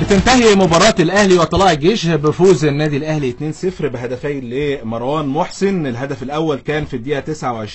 بتنتهي مباراة الأهلي وطلائع الجيش بفوز النادي الأهلي 2-0 بهدفين لمروان محسن الهدف الأول كان في الدقيقة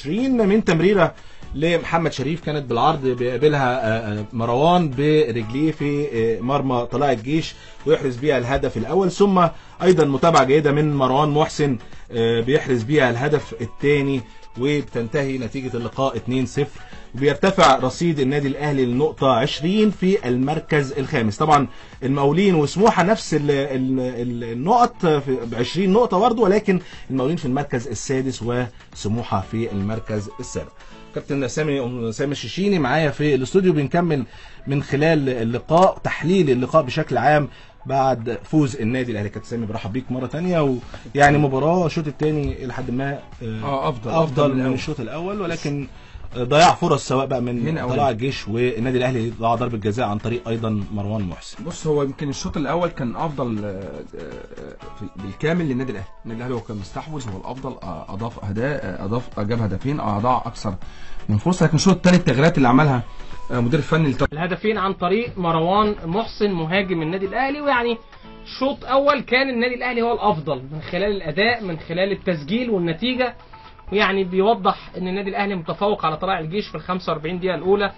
29 من تمريرة لمحمد شريف كانت بالعرض بيقابلها آه، آه، مروان برجليه في آه، مرمى طلائع الجيش ويحرز بيها الهدف الأول ثم أيضا متابعة جيدة من مروان محسن آه، بيحرز بيها الهدف الثاني وبتنتهي نتيجة اللقاء 2-0 وبيرتفع رصيد النادي الاهلي لنقطة 20 في المركز الخامس طبعا المقاولين وسموحة نفس ال ال ال النقط ب 20 نقطة برضه ولكن المقاولين في المركز السادس وسموحة في المركز السابع كابتن سامي سامي الشيشيني معايا في الاستوديو بنكمل من خلال اللقاء تحليل اللقاء بشكل عام بعد فوز النادي الاهلي كابتن سامي برحب بيك مره تانية ويعني مباراه الشوط الثاني لحد ما آه، اه افضل افضل من الأول. الشوط الاول ولكن ضياع فرص سواء بقى من هنا أو طلائع هنا. الجيش والنادي الاهلي ضيع ضربه جزاء عن طريق ايضا مروان محسن بص هو يمكن الشوط الاول كان افضل آه، آه، في- بالكامل للنادي الاهلي النادي الاهلي هو كان مستحوذ هو الافضل آه، اضاف اداء اضاف جاب هدفين اضاع اكثر من فرصه لكن الشوط الثاني التغييرات اللي عملها آه، مدير الفني للت- الهدفين عن طريق مروان محسن مهاجم النادي الاهلي ويعني شوط اول كان النادي الاهلي هو الافضل من خلال الاداء من خلال التسجيل والنتيجه ويعني بيوضح ان النادي الاهلي متفوق على طلائع الجيش في ال 45 دقيقه الاولى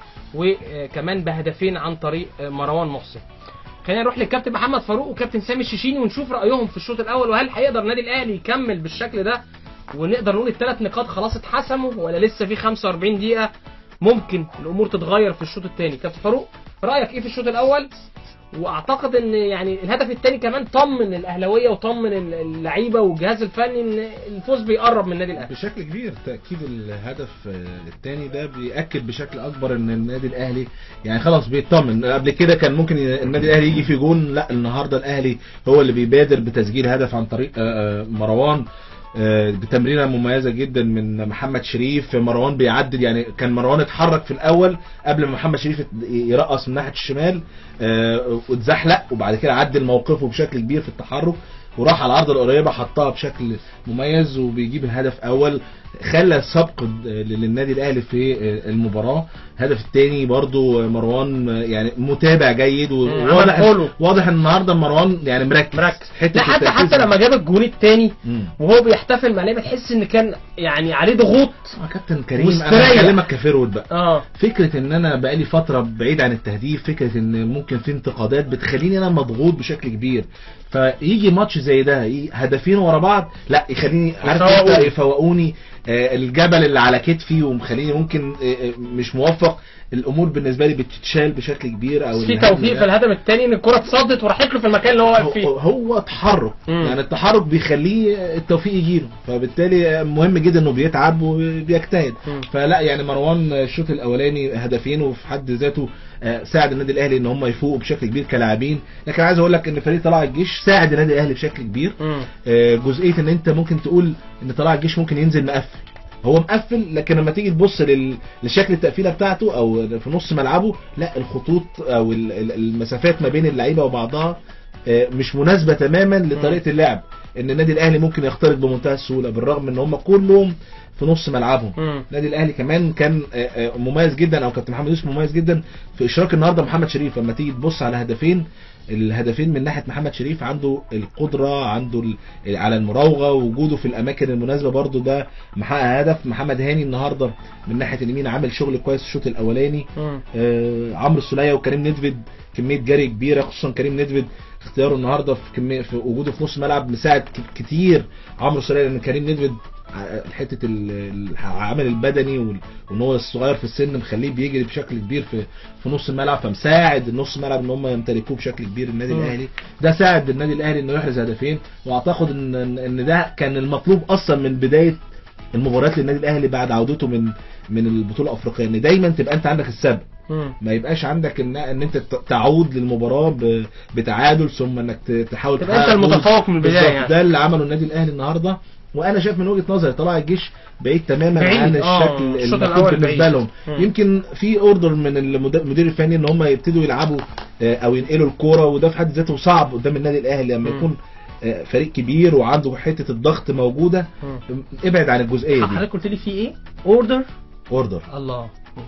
وكمان بهدفين عن طريق مروان محسن خلينا نروح للكابتن محمد فاروق وكابتن سامي الشيشيني ونشوف رايهم في الشوط الاول وهل هيقدر النادي الاهلي يكمل بالشكل ده ونقدر نقول الثلاث نقاط خلاص اتحسموا ولا لسه في 45 دقيقه ممكن الامور تتغير في الشوط الثاني كابتن فاروق رايك ايه في الشوط الاول واعتقد ان يعني الهدف الثاني كمان طمن الاهلاويه وطمن اللعيبه والجهاز الفني ان الفوز بيقرب من النادي الاهلي بشكل كبير تاكيد الهدف الثاني ده بياكد بشكل اكبر ان النادي الاهلي يعني خلاص بيطمن قبل كده كان ممكن النادي الاهلي يجي في جون لا النهارده الاهلي هو اللي بيبادر بتسجيل هدف عن طريق آه، آه، مروان آه، بتمريره مميزه جدا من محمد شريف مروان بيعدل يعني كان مروان اتحرك في الاول قبل ما محمد شريف يرقص من ناحيه الشمال آه، واتزحلق وبعد كده عدل موقفه بشكل كبير في التحرك وراح على العرض القريبه حطها بشكل مميز وبيجيب الهدف اول خلى سبق للنادي الاهلي في المباراه الهدف الثاني برضو مروان يعني متابع جيد عمل وواضح فولو. واضح ان النهارده مروان يعني مركز مركز حته لا حتى التركيز- حتى لما جاب الجون الثاني مم. وهو بيحتفل مع اللعيبه تحس ان كان يعني عليه ضغوط آه، كابتن كريم مستريح. انا بكلمك كفيرود بقى اه فكره ان انا بقالي فتره بعيد عن التهديف فكره ان ممكن في انتقادات بتخليني انا مضغوط بشكل كبير فيجي ماتش زي ده يجي هدفين ورا بعض لا يخليني عارف انت يفوقوني. يفوقوني آه، الجبل اللي على كتفي ومخليني ممكن آه، آه، مش موفق الامور بالنسبه لي بتتشال بشكل كبير او في الهدف توفيق ده- في الهدف الثاني ان الكره اتصدت وراحت له في المكان اللي هو واقف هو, فيه هو تحرك مم. يعني التحرك بيخليه التوفيق يجيله فبالتالي مهم جدا انه بيتعب وبيجتهد مم. فلا يعني مروان الشوط الاولاني هدفين وفي حد ذاته آه، ساعد النادي الاهلي ان هم يفوقوا بشكل كبير كلاعبين لكن عايز اقول لك ان فريق طلائع الجيش ساعد النادي الاهلي بشكل كبير مم. آه، جزئيه ان انت ممكن تقول ان طلائع الجيش ممكن ينزل مقفل هو مقفل لكن لما تيجي تبص لل... لشكل التقفيله بتاعته او في نص ملعبه لا الخطوط او ال- ال- المسافات ما بين اللعيبه وبعضها آه، مش مناسبه تماما لطريقه اللعب ان النادي الاهلي ممكن يخترق بمنتهى السهوله بالرغم ان هم كلهم في نص ملعبهم مم. النادي الاهلي كمان كان آه، آه، مميز جدا او كابتن محمد يوسف مميز جدا في اشراك النهارده محمد شريف لما تيجي تبص على هدفين الهدفين من ناحيه محمد شريف عنده القدره عنده ال- على المراوغه وجوده في الاماكن المناسبه برضو ده محقق هدف محمد هاني النهارده من ناحيه اليمين عامل شغل كويس الشوط الاولاني مم. آه، عمرو السوليه وكريم ندفد كميه جري كبيره خصوصا كريم ندفد اختياره النهارده في كميه في وجوده في نص الملعب مساعد ك- كتير عمرو السوليه لان كريم ندفد ع- حته ال- العمل البدني وال- وان هو الصغير في السن مخليه بيجري بشكل كبير في في نص الملعب فمساعد النص الملعب ان هم يمتلكوه بشكل كبير النادي مم. الاهلي ده ساعد النادي الاهلي انه يحرز هدفين واعتقد ان ان ده كان المطلوب اصلا من بدايه المباريات للنادي الاهلي بعد عودته من من البطوله الافريقيه ان دايما تبقى انت عندك السبق مم. ما يبقاش عندك ان ان انت ت- تعود للمباراه ب- بتعادل ثم انك ت- تحاول تبقى انت تحقق فوز. المتفوق من البدايه بالظبط، يعني ده اللي عمله النادي الاهلي النهارده وانا شايف من وجهه نظري طلع الجيش بعيد تماما بعيد، عن آه، الشكل الشوط المطلوب الأول بالنسبه بعيد. لهم مم. يمكن في اوردر من المد- المدير الفني ان هم يبتدوا يلعبوا آه، او ينقلوا الكوره وده في حد ذاته صعب قدام النادي الاهلي لما مم. يكون آه، فريق كبير وعنده حته الضغط موجوده مم. ابعد عن الجزئيه دي حضرتك قلت لي في ايه؟ اوردر اوردر الله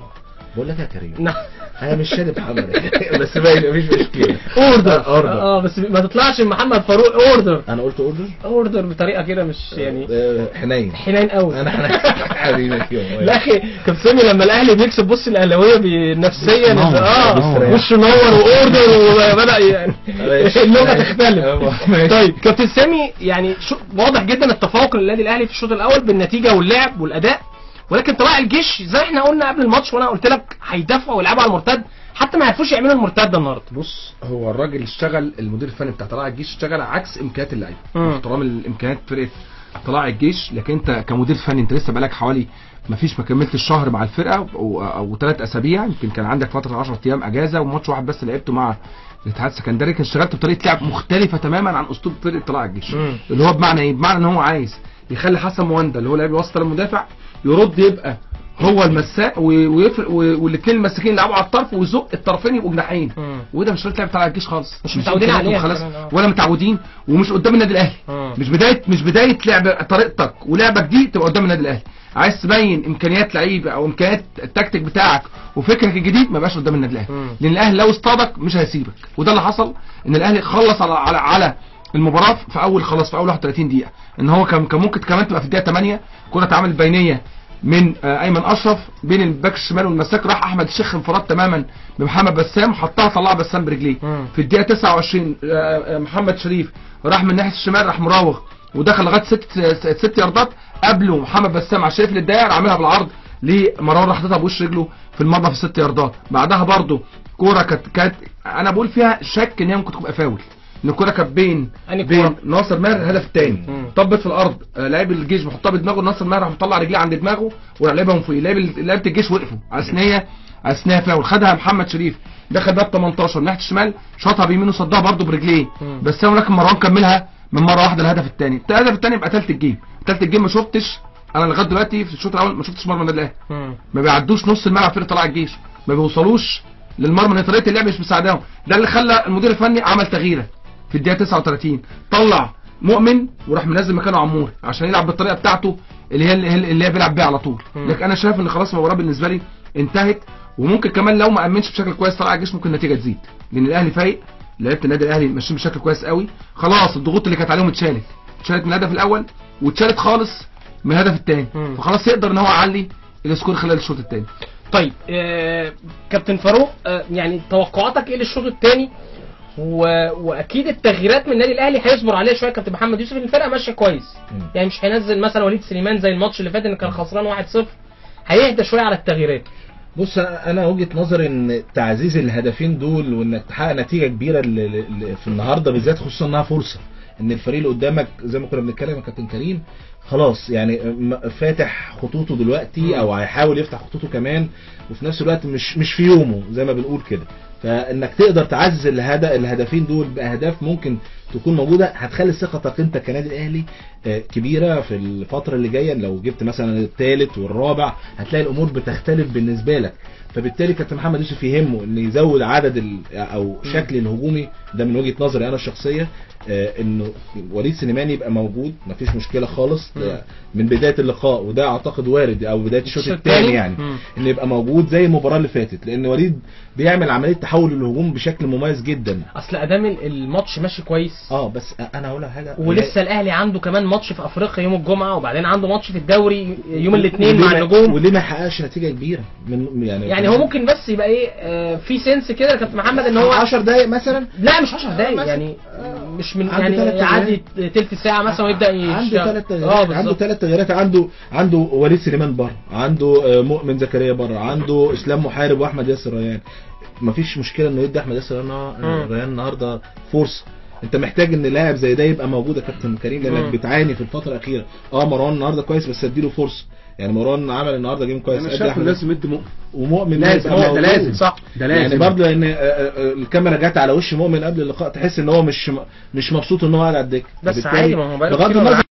بقول لك يا كريم نعم انا مش شادي محمد بس باين مفيش مشكله اوردر اوردر اه بس ما تطلعش محمد فاروق اوردر انا قلت اوردر اوردر بطريقه كده مش يعني آه، حنين حنين قوي انا حنين حبيبي فيهم لا اخي كابتن سامي لما الاهلي بيكسب بص الاهلاويه بي- نفسيا نور. اه نور. وشه نور واوردر وبدا يعني ماشي. اللغه تختلف ماشي. طيب كابتن سامي يعني شو واضح جدا التفوق للنادي الاهلي في الشوط الاول بالنتيجه واللعب والاداء ولكن طلائع الجيش زي احنا قلنا قبل الماتش وانا قلت لك هيدافعوا ويلعبوا على المرتد حتى ما عرفوش يعملوا المرتده النهارده بص هو الراجل اشتغل المدير الفني بتاع طلائع الجيش اشتغل عكس امكانيات اللعيبه مم. احترام الامكانيات فرقه طلائع الجيش لكن انت كمدير فني انت لسه بقالك حوالي ما فيش ما كملتش الشهر مع الفرقه او, أو ثلاث اسابيع يمكن كان عندك فتره 10 ايام اجازه وماتش واحد بس لعبته مع الاتحاد السكندري كان اشتغلت بطريقه لعب مختلفه تماما عن اسلوب فرقه طلائع الجيش مم. اللي هو بمعنى ايه؟ بمعنى ان هو عايز يخلي حسن مواندا اللي هو لاعب الوسط المدافع يرد يبقى هو المساك ويفرق والاثنين المساكين يلعبوا على الطرف ويزق الطرفين يبقوا جناحين مم. وده مش طريقه لعب طلائع الجيش خالص مش متعودين إمكانياتهم عليها خلاص كمان، آه. ولا متعودين ومش قدام النادي الاهلي مم. مش بدايه مش بدايه لعب طريقتك ولعبك دي تبقى قدام النادي الاهلي عايز تبين امكانيات لعيبه او امكانيات التكتيك بتاعك وفكرك الجديد ما بقاش قدام النادي الاهلي مم. لان الاهلي لو اصطادك مش هيسيبك وده اللي حصل ان الاهلي خلص على على, على المباراه في اول خلاص في اول 31 دقيقه ان هو كان كان ممكن كمان تبقى في الدقيقه 8 كره اتعملت بينيه من آه، ايمن اشرف بين الباك الشمال والمساك راح احمد الشيخ انفراد تماما بمحمد بسام حطها طلعها بسام برجليه مم. في الدقيقه 29 آه، آه، محمد شريف راح من ناحيه الشمال راح مراوغ ودخل لغايه ست ست- ست ياردات قبله محمد بسام على شريف للداير عاملها بالعرض لمروان راح حاططها بوش رجله في المرمى في ست ياردات بعدها برضه كوره كانت كانت انا بقول فيها شك ان هي ممكن تبقى فاول ان الكوره كانت بين أنهي بين كورة؟ ناصر ماهر الهدف الثاني مم. طبت في الارض آه، لاعب الجيش بيحطها بدماغه ناصر ماهر راح مطلع رجليه عند دماغه وراح لعبها من فوق لاعب لعيبه الجيش وقفوا على سنيه على سنيه فاول خدها محمد شريف دخل باب 18 من ناحيه الشمال شاطها بيمينه صدها برضه برجليه مم. بس هو لكن مروان كملها من مره واحده الهدف الثاني الهدف الثاني يبقى ثالث الجيم ثالث الجيم ما شفتش انا لغايه دلوقتي في الشوط الاول ما شفتش مرمى النادي الاهلي مم. ما بيعدوش نص الملعب فرقه طلائع الجيش ما بيوصلوش للمرمى لان طريقه اللعب مش مساعداهم ده اللي خلى المدير الفني عمل تغييره في الدقيقه 39 طلع مؤمن وراح منزل مكانه عمور عشان يلعب بالطريقه بتاعته اللي هي اللي هي بيلعب بيها على طول مم. لكن انا شايف ان خلاص المباراه بالنسبه لي انتهت وممكن كمان لو ما امنش بشكل كويس طلائع الجيش ممكن النتيجه تزيد لان الاهلي فايق لعيبه النادي الاهلي ماشيين بشكل كويس قوي خلاص الضغوط اللي كانت عليهم اتشالت اتشالت من الهدف الاول واتشالت خالص من الهدف الثاني مم. فخلاص يقدر ان هو يعلي السكور خلال الشوط الثاني طيب آه كابتن فاروق آه يعني توقعاتك ايه للشوط الثاني و... واكيد التغييرات من النادي الاهلي هيصبر عليها شويه كابتن محمد يوسف إن الفرقه ماشيه كويس مم. يعني مش هينزل مثلا وليد سليمان زي الماتش اللي فات ان كان خسران 1-0 هيهدى شويه على التغييرات بص انا وجهه نظري ان تعزيز الهدفين دول وانك تحقق نتيجه كبيره ل- ل- ل- في النهارده بالذات خصوصا انها فرصه ان الفريق اللي قدامك زي ما كنا بنتكلم يا كابتن كريم خلاص يعني م- فاتح خطوطه دلوقتي او هيحاول يفتح خطوطه كمان وفي نفس الوقت مش مش في يومه زي ما بنقول كده فانك تقدر تعزز الهدف الهدفين دول باهداف ممكن تكون موجوده هتخلي ثقتك انت كنادي الاهلي آه، كبيره في الفتره اللي جايه لو جبت مثلا الثالث والرابع هتلاقي الامور بتختلف بالنسبه لك فبالتالي كابتن محمد يوسف يهمه ان يزود عدد ال- او شكل الهجومي ده من وجهه نظري انا الشخصيه آه، انه وليد سليمان يبقى موجود مفيش مشكله خالص آه، من بدايه اللقاء وده اعتقد وارد او بدايه الشوط الشوط الثاني التاني؟ يعني مم. انه يبقى موجود زي المباراه اللي فاتت لان وليد بيعمل عمليه تحول الهجوم بشكل مميز جدا اصل ادام الماتش ماشي كويس اه بس انا هقول لك حاجه ولسه الاهلي عنده كمان ماتش في افريقيا يوم الجمعه وبعدين عنده ماتش في الدوري يوم وليه الاثنين ما- مع النجوم وليه ما يحققش نتيجه كبيره من يعني يعني هو ممكن بس يبقى ايه آه في سنس كده يا كابتن محمد ان هو 10 دقايق مثلا لا مش 10 دقايق مثلا. يعني مش من عنده يعني تلات يعدي تلت ساعه مثلا ويبدا عنده يشتغل ثلاث اه تغييرات عنده بالظبط ثلاث تغييرات عنده عنده وليد سليمان بره عنده آه، مؤمن زكريا بره عنده اسلام محارب واحمد ياسر ريان مفيش مشكله انه يدي احمد ياسر ريان مم. ريان النهارده فرصه انت محتاج ان لاعب زي ده يبقى موجود يا كابتن كريم لانك مم. بتعاني في الفتره الاخيره اه مروان النهارده كويس بس اديله فرصه يعني مروان عمل النهارده جيم كويس انا أدي شايف أحمد لازم يدي مؤمن ومؤمن لازم يبقى هو ده موجود. لازم صح ده يعني لازم برضه لان آه، آه، الكاميرا جت على وش مؤمن قبل اللقاء تحس ان هو مش مش مبسوط ان هو قاعد على الدكه بس فبالتالي عادي ما هو بقاله بغض كتير النظر